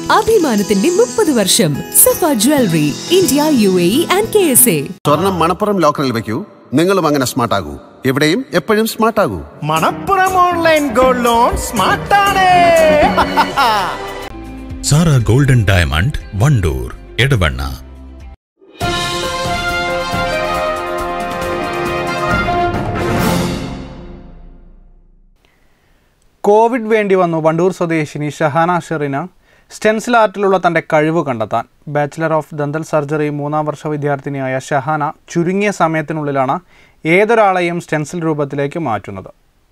അഭിമാനത്തിന്റെ മുപ്പത് വർഷം Safa jewellery India U A E and K S A സ്വർണം മണപ്പുറം ലോക്കറിൽ വെക്കൂ നിങ്ങളും അങ്ങനെ സ്മാർട്ട് ആകൂ എവിടെയും എപ്പോഴും സ്മാർട്ട് ആകൂ മണപ്പുറം ഓൺലൈൻ ഗോൾഡ് ലോൺ സ്മാർട്ടാണ് Sara golden diamond Wandoor Edavanna covid വേണ്ടി വന്നു വണ്ടൂർ സ്വദേശിനി ഷഹാന ഷെറിന് സ്റ്റെൻസിൽ ആർട്ടിലുള്ള തൻ്റെ കഴിവ് കണ്ടെത്താൻ ബാച്ചിലർ ഓഫ് ദന്തൽ സർജറി മൂന്നാം വർഷ വിദ്യാർത്ഥിനിയായ ഷഹാന ചുരുങ്ങിയ സമയത്തിനുള്ളിലാണ് ഏതൊരാളെയും സ്റ്റെൻസിൽ രൂപത്തിലേക്ക് മാറ്റുന്നത്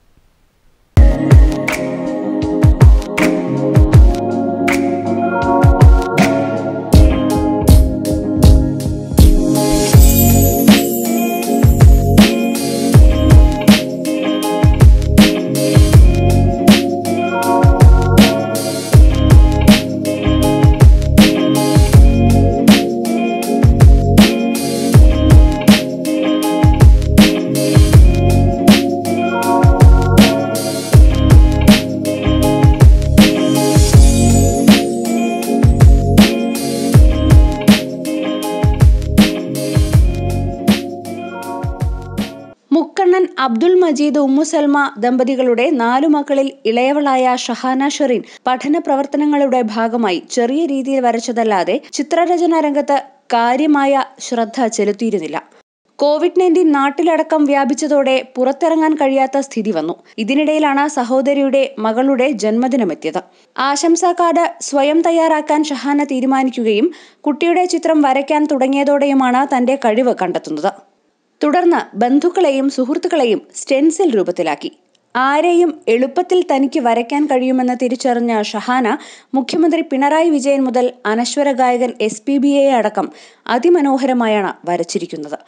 മുക്കണ്ണൻ അബ്ദുൾ മജീദ് ഉമ്മുസൽമ ദമ്പതികളുടെ നാലു മക്കളിൽ ഇളയവളായ ഷഹാന ഷെറിൻ പഠന പ്രവർത്തനങ്ങളുടെ ഭാഗമായി ചെറിയ രീതിയിൽ വരച്ചതല്ലാതെ ചിത്രരചനാ രംഗത്ത് കാര്യമായ ശ്രദ്ധ ചെലുത്തിയിരുന്നില്ല കോവിഡ് നയൻറ്റീൻ നാട്ടിലടക്കം വ്യാപിച്ചതോടെ പുറത്തിറങ്ങാൻ കഴിയാത്ത സ്ഥിതി വന്നു ഇതിനിടയിലാണ് സഹോദരിയുടെ മകളുടെ ജന്മദിനമെത്തിയത് ആശംസാ കാർഡ് സ്വയം തയ്യാറാക്കാൻ ഷഹാന തീരുമാനിക്കുകയും കുട്ടിയുടെ ചിത്രം വരയ്ക്കാൻ തുടങ്ങിയതോടെയുമാണ് തന്റെ കഴിവ് കണ്ടെത്തുന്നത് തുടർന്ന് ബന്ധുക്കളെയും സുഹൃത്തുക്കളെയും സ്റ്റെൻസിൽ രൂപത്തിലാക്കി ആരെയും എളുപ്പത്തിൽ തനിക്ക് വരയ്ക്കാൻ കഴിയുമെന്ന് തിരിച്ചറിഞ്ഞ ഷഹാന മുഖ്യമന്ത്രി പിണറായി വിജയൻ മുതൽ അനശ്വര ഗായകൻ എസ് പി ബി എ അടക്കം അതിമനോഹരമായാണ് വരച്ചിരിക്കുന്നത്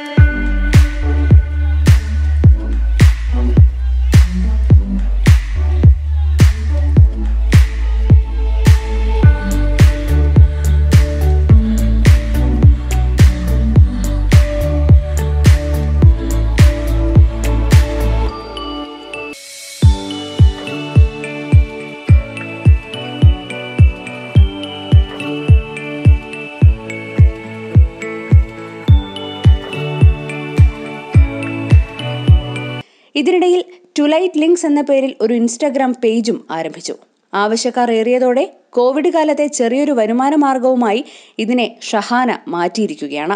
ഇതിനിടയിൽ ടുലൈറ്റ് ലിങ്ക്സ് എന്ന പേരിൽ ഒരു ഇൻസ്റ്റാഗ്രാം പേജും ആരംഭിച്ചു ആവശ്യക്കാർ ഏറിയതോടെ കോവിഡ് കാലത്തെ ചെറിയൊരു വരുമാന മാർഗവുമായി ഇതിനെ ഷഹാന മാറ്റിയിരിക്കുകയാണ്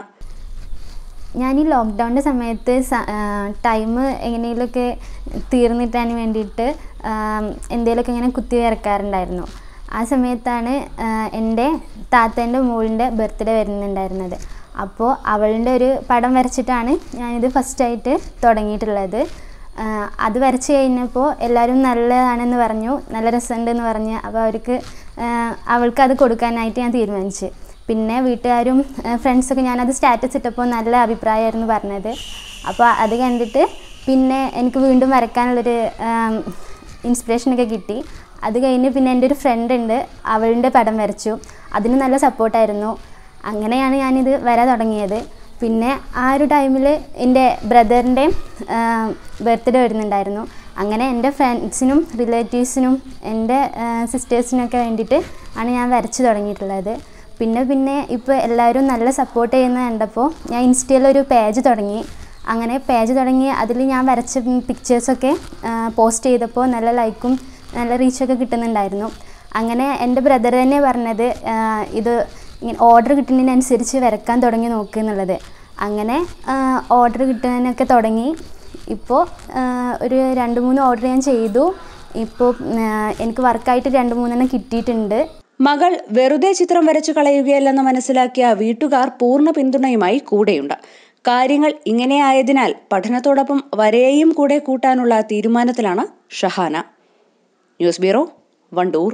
ഞാൻ ഈ ലോക്ക്ഡൗണിൻ്റെ സമയത്ത് ടൈം എങ്ങനെയെങ്കിലുമൊക്കെ തീർന്നിട്ടാൻ വേണ്ടിയിട്ട് എന്തെങ്കിലുമൊക്കെ ഇങ്ങനെ കുത്തി ഇറക്കാറുണ്ടായിരുന്നു ആ സമയത്താണ് എൻ്റെ താത്തേൻ്റെ മോളിൻ്റെ ബർത്ത്ഡേ വരുന്നുണ്ടായിരുന്നത് അപ്പോൾ അവളുടെ ഒരു പടം വരച്ചിട്ടാണ് ഞാനിത് ഫസ്റ്റായിട്ട് തുടങ്ങിയിട്ടുള്ളത് അത് വരച്ച് കഴിഞ്ഞപ്പോൾ എല്ലാവരും നല്ലതാണെന്ന് പറഞ്ഞു നല്ല രസമുണ്ടെന്ന് പറഞ്ഞ് അപ്പോൾ അവർക്ക് അവൾക്ക് അത് കൊടുക്കാനായിട്ട് ഞാൻ തീരുമാനിച്ചു പിന്നെ വീട്ടുകാരും ഫ്രണ്ട്സൊക്കെ ഞാനത് സ്റ്റാറ്റസ് ഇട്ടപ്പോൾ നല്ല അഭിപ്രായമായിരുന്നു പറഞ്ഞത് അപ്പോൾ അത് കണ്ടിട്ട് പിന്നെ എനിക്ക് വീണ്ടും വരയ്ക്കാനുള്ളൊരു ഇൻസ്പിറേഷനൊക്കെ കിട്ടി അത് കഴിഞ്ഞ് പിന്നെ എൻ്റെ ഒരു ഫ്രണ്ട് ഉണ്ട് അവളുടെ പടം വരച്ചു അതിന് നല്ല സപ്പോർട്ടായിരുന്നു അങ്ങനെയാണ് ഞാനിത് വരാൻ തുടങ്ങിയത് പിന്നെ ആ ഒരു ടൈമിൽ എൻ്റെ ബ്രദറിൻ്റെ ബർത്ത്ഡേ വരുന്നുണ്ടായിരുന്നു അങ്ങനെ എൻ്റെ ഫ്രണ്ട്സിനും റിലേറ്റീവ്സിനും എൻ്റെ സിസ്റ്റേഴ്സിനൊക്കെ വേണ്ടിയിട്ട് ആണ് ഞാൻ വരച്ചു തുടങ്ങിയിട്ടുള്ളത് പിന്നെ പിന്നെ ഇപ്പോൾ എല്ലാവരും നല്ല സപ്പോർട്ട് ചെയ്യുന്നത് കണ്ടപ്പോൾ ഞാൻ ഇൻസ്റ്റയിലൊരു പേജ് തുടങ്ങി അങ്ങനെ പേജ് തുടങ്ങി അതിൽ ഞാൻ വരച്ച പിക്ചേഴ്സൊക്കെ പോസ്റ്റ് ചെയ്തപ്പോൾ നല്ല ലൈക്കും നല്ല റീച്ചൊക്കെ കിട്ടുന്നുണ്ടായിരുന്നു അങ്ങനെ എൻ്റെ ബ്രദർ തന്നെ പറഞ്ഞത് ഇത് ഇങ്ങനെ ഓർഡർ കിട്ടുന്നതിനനുസരിച്ച് വരക്കാൻ തുടങ്ങി നോക്കുക എന്നുള്ളത് അങ്ങനെ ഓർഡർ കിട്ടുന്നതിനൊക്കെ തുടങ്ങി ഇപ്പോൾ ഒരു രണ്ട് മൂന്ന് ഓർഡർ ഞാൻ ചെയ്തു ഇപ്പോൾ എനിക്ക് വർക്കായിട്ട് രണ്ട് മൂന്നെണ്ണം കിട്ടിയിട്ടുണ്ട് മകൾ വെറുതെ ചിത്രം വരച്ചു കളയുകയല്ലെന്ന് മനസ്സിലാക്കിയ വീട്ടുകാർ പൂർണ്ണ പിന്തുണയുമായി കൂടെയുണ്ട് കാര്യങ്ങൾ ഇങ്ങനെയായതിനാൽ പഠനത്തോടൊപ്പം വരയെയും കൂടെ കൂട്ടാനുള്ള തീരുമാനത്തിലാണ് Shahana news bureau Wandoor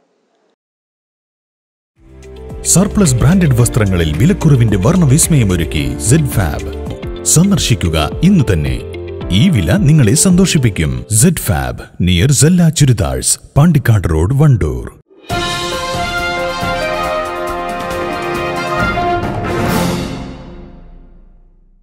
surplus branded വസ്ത്രങ്ങളിൽ വിലക്കുറവിന്റെ വർണ്ണവിസ്മയമൊരുക്കി സെഡ് ഫാബ് സന്ദർശിക്കുക ഇന്ന് തന്നെ ഈ വില നിങ്ങളെ സന്തോഷിപ്പിക്കും Z fab near Sella churidars Pandikkad road Wandoor